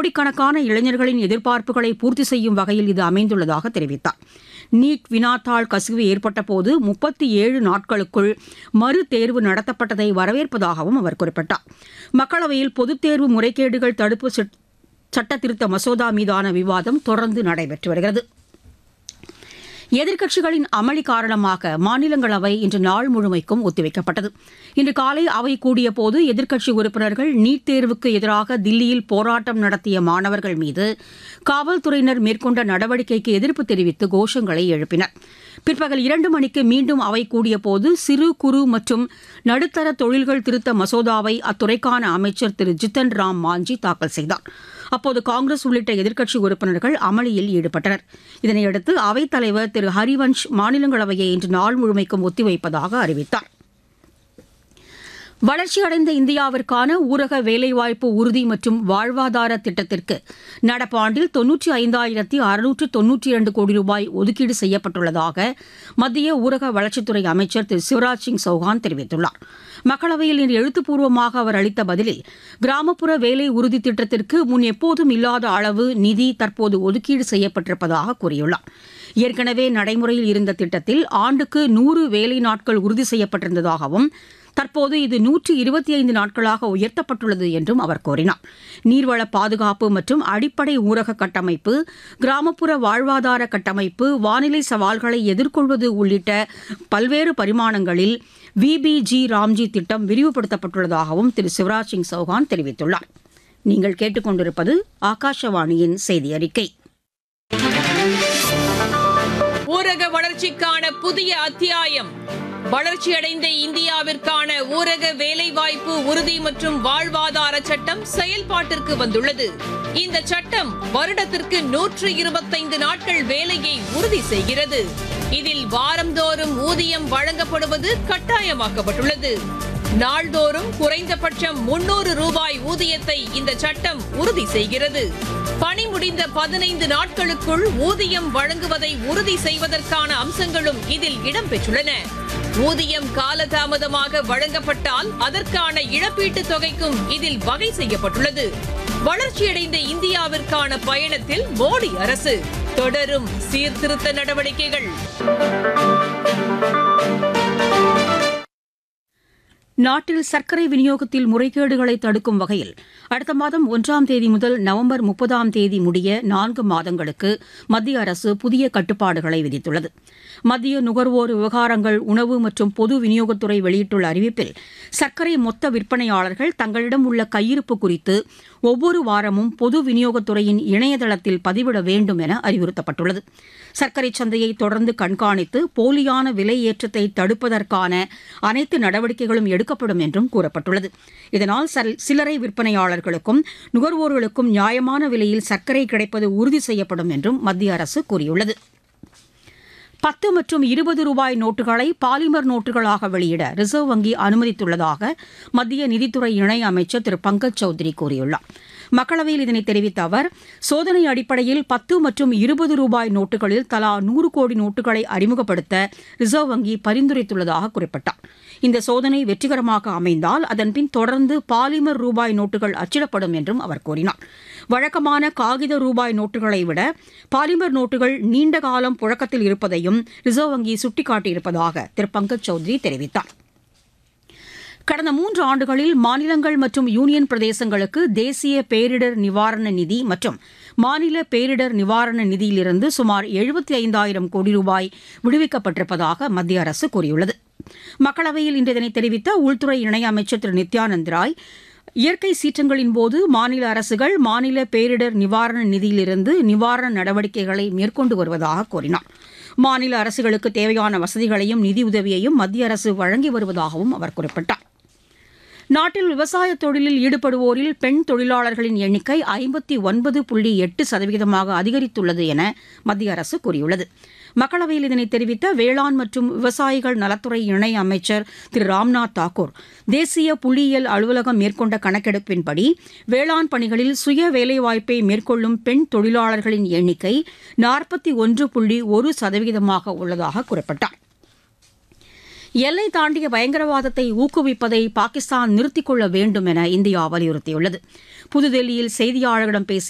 கோடிக்கணக்கான இளைஞர்களின் எதிர்பார்ப்புகளை பூர்த்தி செய்யும் வகையில் இது அமைந்துள்ளதாக தெரிவித்தார் நீட் வினாத்தாள் கசிவு ஏற்பட்டபோது முப்பத்தி ஏழு நாட்களுக்குள் மறு தேர்வு நடத்தப்பட்டதை வரவேற்பதாகவும் அவர் குறிப்பிட்டார் மக்களவையில் பொதுத் தேர்வு முறைகேடுகள் தடுப்பு சட்- சட்ட திருத்த மசோதா மீதான விவாதம் தொடர்ந்து நடைபெற்று வருகிறது எதிர்க்கட்சிகளின் அமளி காரணமாக மாநிலங்களவை இன்று நாள் முழுமைக்கும் ஒத்திவைக்கப்பட்டது இன்று காலை அவை கூடியபோது எதிர்க்கட்சி உறுப்பினர்கள் நீட் தேர்வுக்கு எதிராக தில்லியில் போராட்டம் நடத்திய மாணவர்கள் மீது காவல்துறையினர் மேற்கொண்ட நடவடிக்கைக்கு எதிர்ப்பு தெரிவித்து கோஷங்களை எழுப்பினர் பிற்பகல் இரண்டு மணிக்கு மீண்டும் அவை கூடியபோது சிறு குறு மற்றும் நடுத்தர தொழில்கள் திருத்த மசோதாவை அத்துறைக்கான அமைச்சர் திரு ஜித்தன் ராம் மாஞ்சி தாக்கல் செய்தார் அப்போது காங்கிரஸ் உள்ளிட்ட எதிர்க்கட்சி உறுப்பினர்கள் அமளியில் ஈடுபட்டனர் இதனையடுத்து அவைத் தலைவர் திரு ஹரிவன்ஷ் மாநிலங்களவையை இன்று நாள் முழுமைக்கும் ஒத்திவைப்பதாக அறிவித்தார் வளர்ச்சியடைந்த இந்தியாவிற்கான ஊரக வேலைவாய்ப்பு உறுதி மற்றும் வாழ்வாதார திட்டத்திற்கு நடப்பாண்டில் தொன்னூற்றி ஐந்தாயிரத்தி அறுநூற்று தொன்னூற்றி இரண்டு கோடி ரூபாய் ஒதுக்கீடு செய்யப்பட்டுள்ளதாக மத்திய ஊரக வளர்ச்சித்துறை அமைச்சர் திரு சிவராஜ் சிங் சௌஹான் தெரிவித்துள்ளார் மக்களவையில் இன்று எழுத்துப்பூர்வமாக அவர் அளித்த பதிலில் கிராமப்புற வேலை உறுதி திட்டத்திற்கு முன் எப்போதும் இல்லாத அளவு நிதி தற்போது ஒதுக்கீடு செய்யப்பட்டிருப்பதாக கூறியுள்ளார் ஏற்கனவே நடைமுறையில் இருந்த திட்டத்தில் ஆண்டுக்கு நூறு வேலை நாட்கள் உறுதி செய்யப்பட்டிருந்ததாகவும் தற்போது இது நூற்றி இருபத்தி ஐந்து நாட்களாக உயர்த்தப்பட்டுள்ளது என்றும் அவர் கூறினார் நீர்வள பாதுகாப்பு மற்றும் அடிப்படை ஊரக கட்டமைப்பு கிராமப்புற வாழ்வாதார கட்டமைப்பு வானிலை சவால்களை எதிர்கொள்வது உள்ளிட்ட பல்வேறு பரிமாணங்களில் விபிஜி ராம்ஜி திட்டம் விரிவுபடுத்தப்பட்டுள்ளதாகவும் திரு சிவராஜ் சிங் சௌஹான் தெரிவித்துள்ளார் நீங்கள் கேட்டுக்கொண்டிருப்பது ஆகாஷவாணியின் செய்தி அறிக்கை ஊரக வளர்ச்சிக்கான புதிய அத்தியாயம் வளர்ச்சியடைந்த இந்தியாவிற்கான ஊரக வேலைவாய்ப்பு உறுதி மற்றும் வாழ்வாதார சட்டம் செயல்பாட்டிற்கு வந்துள்ளது இந்த சட்டம் வருடத்திற்கு நூற்று இருபத்தைந்து நாட்கள் வேலையை உறுதி செய்கிறது இதில் வாரந்தோறும் ஊதியம் வழங்கப்படுவது கட்டாயமாக்கப்பட்டுள்ளது நாள்தோறும் குறைந்தபட்சம் முன்னூறு ரூபாய் ஊதியத்தை இந்த சட்டம் உறுதி செய்கிறது பணி முடிந்த பதினைந்து நாட்களுக்குள் ஊதியம் வழங்குவதை உறுதி செய்வதற்கான அம்சங்களும் இதில் இடம்பெற்றுள்ளன ஊதியம் காலதாமதமாக வழங்கப்பட்டால் அதற்கான இழப்பீட்டுத் தொகைக்கும் இதில் வகை செய்யப்பட்டுள்ளது வளர்ச்சியடைந்த இந்தியாவிற்கான பயணத்தில் மோடி அரசு தொடரும் சீர்திருத்த நடவடிக்கைகள் நாட்டில் சர்க்கரை விநியோகத்தில் முறைகேடுகளை தடுக்கும் வகையில் அடுத்த மாதம் ஒன்றாம் தேதி முதல் நவம்பர் முப்பதாம் தேதி முடிய நான்கு மாதங்களுக்கு மத்திய அரசு புதிய கட்டுப்பாடுகளை விதித்துள்ளது மத்திய நுகர்வோர் விவகாரங்கள் உணவு மற்றும் பொது விநியோகத்துறை வெளியிட்டுள்ள அறிவிப்பில் சர்க்கரை மொத்த விற்பனையாளர்கள் தங்களிடம் உள்ள கையிருப்பு குறித்து ஒவ்வொரு வாரமும் பொது விநியோகத்துறையின் இணையதளத்தில் பதிவிட வேண்டும் என அறிவுறுத்தப்பட்டுள்ளது சர்க்கரை சந்தையை தொடர்ந்து கண்காணித்து போலியான விலை ஏற்றத்தை தடுப்பதற்கான அனைத்து நடவடிக்கைகளும் எடுக்கப்படும் என்றும் கூறப்பட்டுள்ளது இதனால் சல்- சில்லறை விற்பனையாளர்களுக்கும் நுகர்வோர்களுக்கும் நியாயமான விலையில் சர்க்கரை கிடைப்பது உறுதி செய்யப்படும் என்றும் மத்திய அரசு கூறியுள்ளது பத்து மற்றும் இருபது ரூபாய் நோட்டுகளை பாலிமர் நோட்டுகளாக வெளியிட ரிசர்வ் வங்கி அனுமதித்துள்ளதாக மத்திய நிதித்துறை இணை அமைச்சர் திரு பங்கஜ் சௌத்ரி கூறியுள்ளார் மக்களவையில் இதனை தெரிவித்த அவர் சோதனை அடிப்படையில் பத்து மற்றும் இருபது ரூபாய் நோட்டுகளில் தலா நூறு கோடி நோட்டுகளை அறிமுகப்படுத்த ரிசர்வ் வங்கி பரிந்துரைத்துள்ளதாக குறிப்பிட்டார் இந்த சோதனை வெற்றிகரமாக அமைந்தால் அதன்பின் தொடர்ந்து பாலிமர் ரூபாய் நோட்டுகள் அச்சிடப்படும் என்றும் அவர் கூறினார் வழக்கமான காகித ரூபாய் நோட்டுகளை விட பாலிமர் நோட்டுகள் நீண்ட காலம் புழக்கத்தில் இருப்பதையும் ரிசர்வ் வங்கி சுட்டிக்காட்டியிருப்பதாக திரு பங்கஜ் சௌத்ரி தெரிவித்தார் கடந்த மூன்று ஆண்டுகளில் மாநிலங்கள் மற்றும் யூனியன் பிரதேசங்களுக்கு தேசிய பேரிடர் நிவாரண நிதி மற்றும் மாநில பேரிடர் நிவாரண நிதியிலிருந்து சுமார் எழுபத்தி ஐந்தாயிரம் கோடி ரூபாய் விடுவிக்கப்பட்டிருப்பதாக மத்திய அரசு கூறியுள்ளது மக்களவையில் இன்று இதனை தெரிவித்த உள்துறை இணையமைச்சர் திரு நித்யானந்த் ராய் இயற்கை சீற்றங்களின் போது மாநில அரசுகள் மாநில பேரிடர் நிவாரண நிதியிலிருந்து நிவாரண நடவடிக்கைகளை மேற்கொண்டு வருவதாக கூறினார் மாநில அரசுகளுக்கு தேவையான வசதிகளையும் நிதியுதவியையும் மத்திய அரசு வழங்கி வருவதாகவும் அவர் குறிப்பிட்டார் நாட்டில் விவசாய தொழிலில் ஈடுபடுவோரில் பெண் தொழிலாளர்களின் எண்ணிக்கை ஐம்பத்தி ஒன்பது புள்ளி எட்டு சதவீதமாக அதிகரித்துள்ளது என மத்திய அரசு கூறியுள்ளது மக்களவையில் இதனை தெரிவித்த வேளாண் மற்றும் விவசாயிகள் நலத்துறை இணை அமைச்சர் திரு ராம்நாத் தாக்கூர் தேசிய புள்ளியியல் அலுவலகம் மேற்கொண்ட கணக்கெடுப்பின்படி வேளாண் பணிகளில் சுய வேலைவாய்ப்பை மேற்கொள்ளும் பெண் தொழிலாளர்களின் எண்ணிக்கை நாற்பத்தி ஒன்று புள்ளி ஒரு சதவீதமாக உள்ளதாக குறிப்பிட்டார் எல்லை தாண்டிய பயங்கரவாதத்தை ஊக்குவிப்பதை பாகிஸ்தான் நிறுத்திக் கொள்ள வேண்டும் என இந்தியா வலியுறுத்தியுள்ளது புதுதில்லியில் செய்தியாளர்களிடம் பேசிய